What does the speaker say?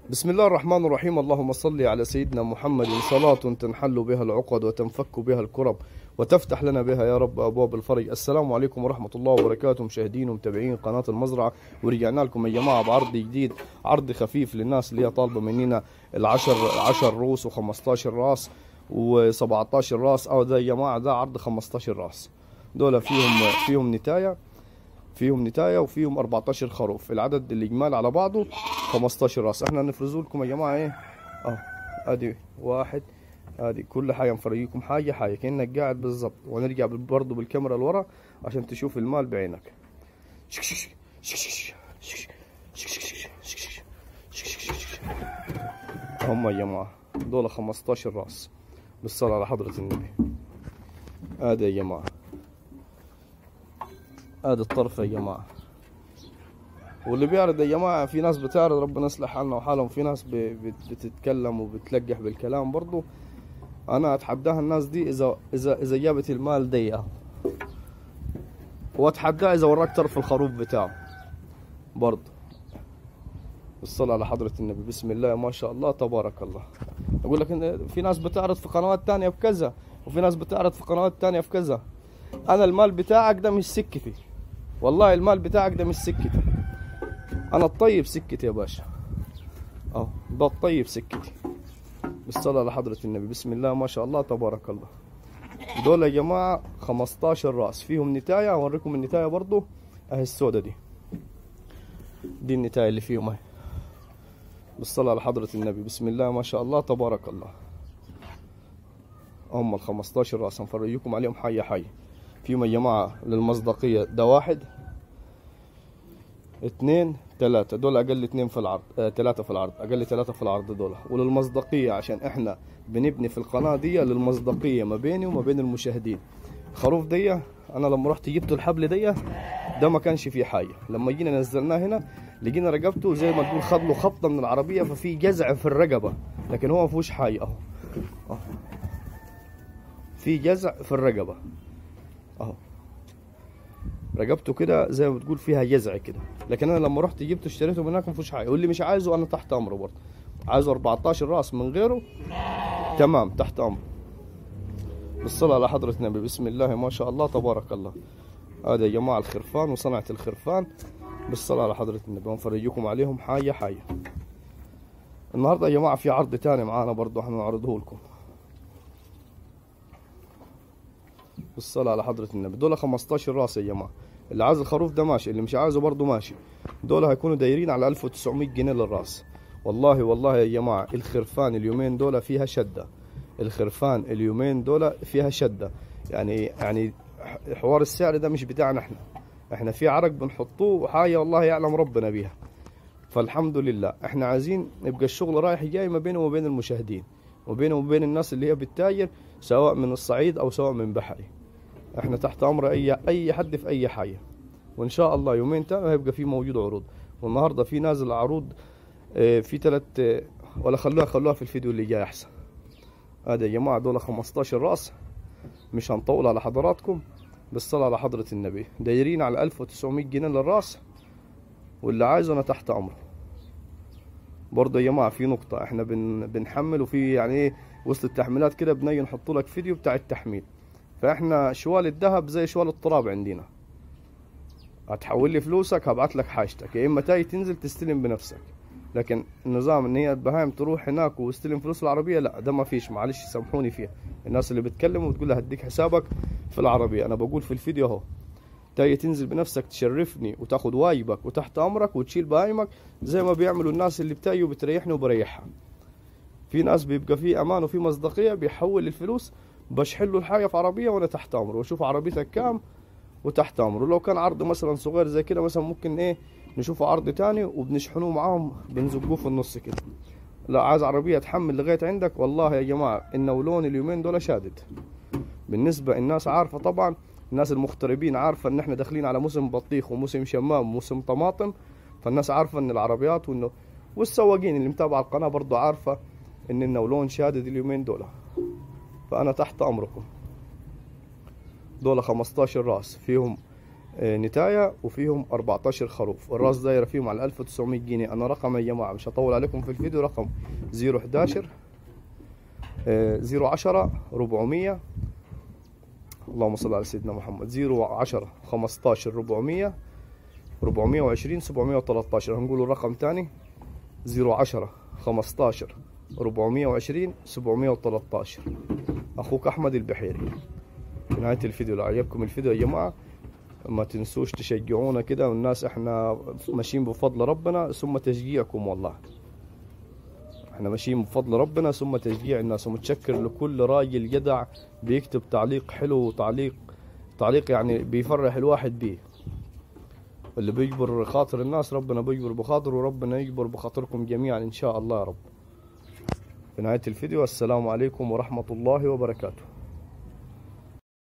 بسم الله الرحمن الرحيم اللهم صل على سيدنا محمد صلاة تنحل بها العقد وتنفك بها الكرب وتفتح لنا بها يا رب أبواب الفرج السلام عليكم ورحمة الله وبركاته مشاهدين ومتابعين قناة المزرعة ورجعنا لكم يا جماعة بعرض جديد عرض خفيف للناس اللي هي طالبة مننا العشر عشر روس و15 راس و17 راس أو ده يا جماعة ده عرض 15 راس دول فيهم فيهم نتاية فيهم نتاية وفيهم 14 خروف العدد الإجمالي على بعضه 15 راس احنا نفرزوا لكم يا جماعة ايه اه ادي واحد ادي كل حاجة نفرجيكم حاجة حاجة كأنك قاعد بالظبط ونرجع برضه بالكاميرا لورا عشان تشوف المال بعينك هم يا جماعة دول 15 راس بالصلاة على حضرة النبي ادي يا جماعة ادي الطرف يا جماعة واللي بيعرض يا جماعة في ناس بتعرض ربنا يصلح حالنا وحالهم في ناس ب- بت- بتتكلم وبتلقح بالكلام برضو انا اتحداها الناس دي اذا اذا اذا جابت المال دي واتحداه اذا وراك طرف الخروف بتاعه برضو الصلاة على حضرة النبي بسم الله ما شاء الله تبارك الله اقول لك إن في ناس بتعرض في قنوات تانية بكذا وفي ناس بتعرض في قنوات تانية في كذا انا المال بتاعك ده مش سكتي والله المال بتاعك ده مش سكتي انا الطيب سكتي يا باشا اه ده الطيب سكتي بالصلاة على حضرة النبي بسم الله ما شاء الله تبارك الله دول يا جماعة 15 راس فيهم نتاية اوريكم النتاية برضو اهي السودة دي دي النتاية اللي فيهم اهي بالصلاة على حضرة النبي بسم الله ما شاء الله تبارك الله هم ال 15 راس هنفرجيكم عليهم حية حية فيهم يا جماعة للمصداقية ده واحد اثنين ثلاثة دول أقل اثنين في العرض آه ثلاثة في العرض أقل ثلاثة في العرض دول وللمصداقية عشان إحنا بنبني في القناة دي للمصداقية ما بيني وما بين المشاهدين خروف دي أنا لما رحت جبت الحبل دي ده ما كانش فيه حاجة لما جينا نزلناه هنا لقينا رقبته زي ما تقول خد له خبطة من العربية ففي جزع في الرقبة لكن هو ما فيهوش حاجة أهو أهو في جزع في الرقبة أهو رقبته كده زي ما بتقول فيها جزع كده لكن انا لما رحت جبته اشتريته من هناك ما فيهوش حاجه واللي مش عايزه انا تحت امره برضه عايزه 14 راس من غيره تمام تحت امره بالصلاه على حضره النبي بسم الله ما شاء الله تبارك الله هذا يا جماعه الخرفان وصنعه الخرفان بالصلاه على حضره النبي ونفرجيكم عليهم حاجه حاجه النهارده يا جماعه في عرض تاني معانا برضه هنعرضه لكم بالصلاة على حضرة النبي دول 15 راس يا جماعة اللي عايز الخروف ده ماشي اللي مش عايزه برضه ماشي دول هيكونوا دايرين على 1900 جنيه للراس والله والله يا جماعة الخرفان اليومين دول فيها شدة الخرفان اليومين دول فيها شدة يعني يعني حوار السعر ده مش بتاعنا احنا احنا في عرق بنحطوه وحاجة والله يعلم ربنا بيها فالحمد لله احنا عايزين يبقى الشغل رايح جاي ما بينه وبين المشاهدين وبينه وبين الناس اللي هي بتتاجر سواء من الصعيد او سواء من بحري احنا تحت امر اي اي حد في اي حاجه وان شاء الله يومين تاني هيبقى في موجود عروض والنهارده في نازل عروض اه، في ثلاث ولا خلوها خلوها في الفيديو اللي جاي احسن هذا يا جماعه دول 15 راس مش هنطول على حضراتكم بالصلاه على حضره النبي دايرين على 1900 جنيه للراس واللي عايزه انا تحت امره برضه يا جماعه في نقطه احنا بن بنحمل وفي يعني ايه وسط التحميلات كده بنيجي نحط لك فيديو بتاع التحميل فاحنا شوال الذهب زي شوال التراب عندنا هتحول لي فلوسك هبعت لك حاجتك يا اما تاي تنزل تستلم بنفسك لكن النظام ان هي البهايم تروح هناك واستلم فلوس العربيه لا ده ما فيش معلش سامحوني فيها الناس اللي بتكلم وتقول لها هديك حسابك في العربيه انا بقول في الفيديو اهو تاي تنزل بنفسك تشرفني وتاخد واجبك وتحت امرك وتشيل بهايمك زي ما بيعملوا الناس اللي بتاي وبتريحني وبريحها في ناس بيبقى فيه امان وفي مصداقيه بيحول الفلوس بشحن له الحاجه في عربيه وانا تحت امره واشوف عربيتك كام وتحت امره لو كان عرض مثلا صغير زي كده مثلا ممكن ايه نشوفه عرض تاني وبنشحنوه معاهم بنزقوه في النص كده لا عايز عربيه تحمل لغايه عندك والله يا جماعه النولون اليومين دول شادد بالنسبه الناس عارفه طبعا الناس المغتربين عارفه ان احنا داخلين على موسم بطيخ وموسم شمام وموسم طماطم فالناس عارفه ان العربيات وانه والسواقين اللي متابعه القناه برضه عارفه ان النولون شادد اليومين دول فانا تحت امركم دول 15 راس فيهم آه، نتاية وفيهم 14 خروف الراس دايرة فيهم على 1900 جنيه أنا رقم يا جماعة مش هطول عليكم في الفيديو رقم 011 آه، 010 400 اللهم صل على سيدنا محمد 010 15 400 420 713 هنقول الرقم تاني 010 15 420 713 اخوك احمد البحيري في نهايه الفيديو لو عجبكم الفيديو يا جماعه ما تنسوش تشجعونا كده والناس احنا ماشيين بفضل ربنا ثم تشجيعكم والله احنا ماشيين بفضل ربنا ثم تشجيع الناس ومتشكر لكل راجل جدع بيكتب تعليق حلو وتعليق تعليق يعني بيفرح الواحد بيه اللي بيجبر خاطر الناس ربنا بيجبر بخاطره وربنا يجبر بخاطركم جميعا ان شاء الله يا رب في نهاية الفيديو السلام عليكم ورحمة الله وبركاته